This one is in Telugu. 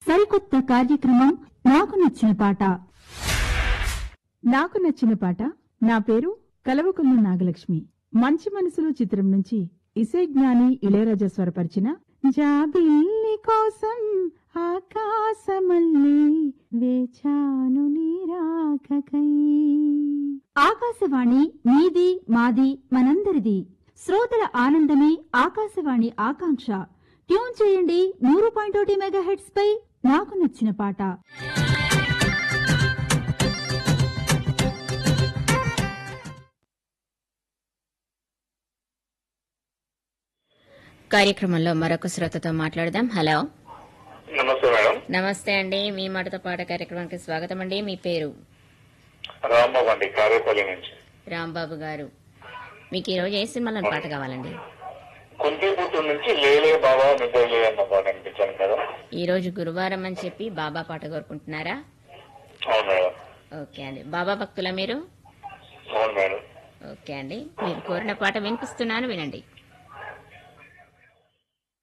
సరికొత్త కార్యక్రమం నాకు నచ్చిన పాట నాకు నచ్చిన పాట నా పేరు కలవకుల్లు నాగలక్ష్మి మంచి మనసులు చిత్రం నుంచి ఇసే జ్ఞాని ఇళయరాజా స్వరపరిచిన జాబిల్లి కోసం ఆకాశమల్లి వేచాను నీరాకకై ఆకాశవాణి మీది మాది మనందరిది శ్రోతల ఆనందమే ఆకాశవాణి ఆకాంక్ష ట్యూన్ చేయండి నూరు పాయింట్ ఒకటి మెగా హెడ్స్ పై నాకు నచ్చిన పాట కార్యక్రమంలో మరొక శ్రోతతో మాట్లాడదాం హలో నమస్తే మేడం నమస్తే అండి మీ మాటతో పాట కార్యక్రమానికి స్వాగతం అండి మీ పేరు రాంబాబు అండి కారేపల్లి నుంచి రాంబాబు గారు మీకు ఈ రోజు ఏ సినిమాలో పాట కావాలండి కుంతిపుట్టు నుంచి లేలే బాబా నిద్రలే అన్న పాట అనిపించాను కదా ఈ రోజు గురువారం అని చెప్పి బాబా పాట కోరుకుంటున్నారా అవును మేడం ఓకే అండి బాబా భక్తుల మీరు అవును మేడం ఓకే అండి మీరు కోరిన పాట వినిపిస్తున్నాను వినండి